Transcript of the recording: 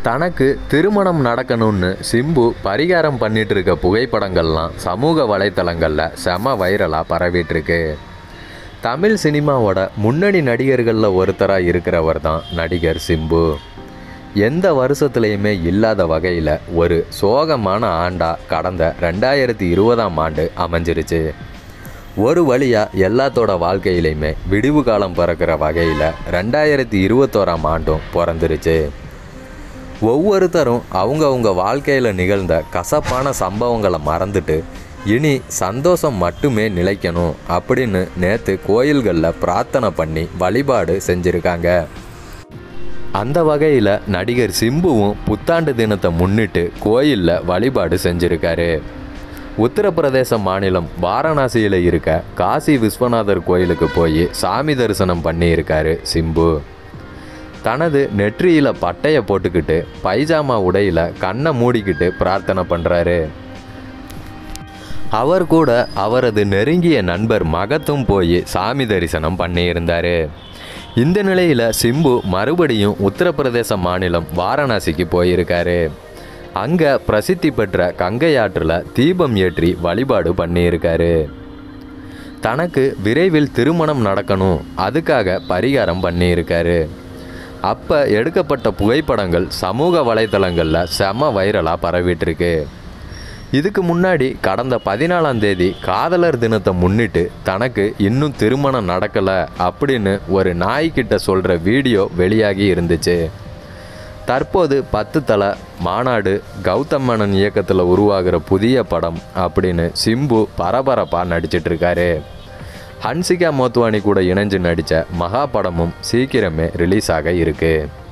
தனக்கு திருமணம் நடக்கணும்னு சிம்பு பரிகாரம் பண்ணிட்டு இருக்க புகைப்படங்கள்லாம் சமூக வலைத்தளங்களில் செம வைரலாக பரவிட்டு இருக்கு தமிழ் சினிமாவோட முன்னணி நடிகர்களில் ஒருத்தராக இருக்கிறவர் தான் நடிகர் சிம்பு எந்த வருஷத்துலையுமே இல்லாத வகையில் ஒரு சோகமான ஆண்டா கடந்த ரெண்டாயிரத்தி இருபதாம் ஆண்டு அமைஞ்சிருச்சு ஒரு வழியாக எல்லாத்தோட வாழ்க்கையிலையுமே விடிவு காலம் பிறக்கிற வகையில் ரெண்டாயிரத்தி இருபத்தோராம் ஆண்டும் பிறந்துருச்சு ஒவ்வொருத்தரும் அவங்கவுங்க வாழ்க்கையில் நிகழ்ந்த கசப்பான சம்பவங்களை மறந்துட்டு இனி சந்தோஷம் மட்டுமே நிலைக்கணும் அப்படின்னு நேற்று கோயில்களில் பிரார்த்தனை பண்ணி வழிபாடு செஞ்சுருக்காங்க அந்த வகையில் நடிகர் சிம்புவும் புத்தாண்டு தினத்தை முன்னிட்டு கோயிலில் வழிபாடு செஞ்சுருக்காரு உத்தரப்பிரதேச மாநிலம் வாரணாசியில் இருக்க காசி விஸ்வநாதர் கோயிலுக்கு போய் சாமி தரிசனம் பண்ணியிருக்காரு சிம்பு தனது நெற்றியில் பட்டையை போட்டுக்கிட்டு பைஜாமா உடையில் கண்ணை மூடிக்கிட்டு பிரார்த்தனை பண்ணுறாரு அவர் கூட அவரது நெருங்கிய நண்பர் மகத்தும் போய் சாமி தரிசனம் பண்ணியிருந்தார் இந்த நிலையில் சிம்பு மறுபடியும் உத்தரப்பிரதேச மாநிலம் வாரணாசிக்கு போயிருக்காரு அங்கே பிரசித்தி பெற்ற கங்கை ஆற்றில் தீபம் ஏற்றி வழிபாடு பண்ணியிருக்காரு தனக்கு விரைவில் திருமணம் நடக்கணும் அதுக்காக பரிகாரம் பண்ணியிருக்காரு அப்போ எடுக்கப்பட்ட புகைப்படங்கள் சமூக வலைத்தளங்களில் செம வைரலாக பரவிட்டுருக்கு இதுக்கு முன்னாடி கடந்த பதினாலாம் தேதி காதலர் தினத்தை முன்னிட்டு தனக்கு இன்னும் திருமணம் நடக்கலை அப்படின்னு ஒரு நாய்கிட்ட சொல்கிற வீடியோ வெளியாகி இருந்துச்சு தற்போது பத்து தலை மாநாடு கௌதம் மேனன் இயக்கத்தில் உருவாகிற புதிய படம் அப்படின்னு சிம்பு பரபரப்பாக நடிச்சிட்டு இருக்காரு ஹன்சிகா மோத்வானி கூட இணைஞ்சு நடித்த மகா படமும் சீக்கிரமே ரிலீஸ் ஆக இருக்குது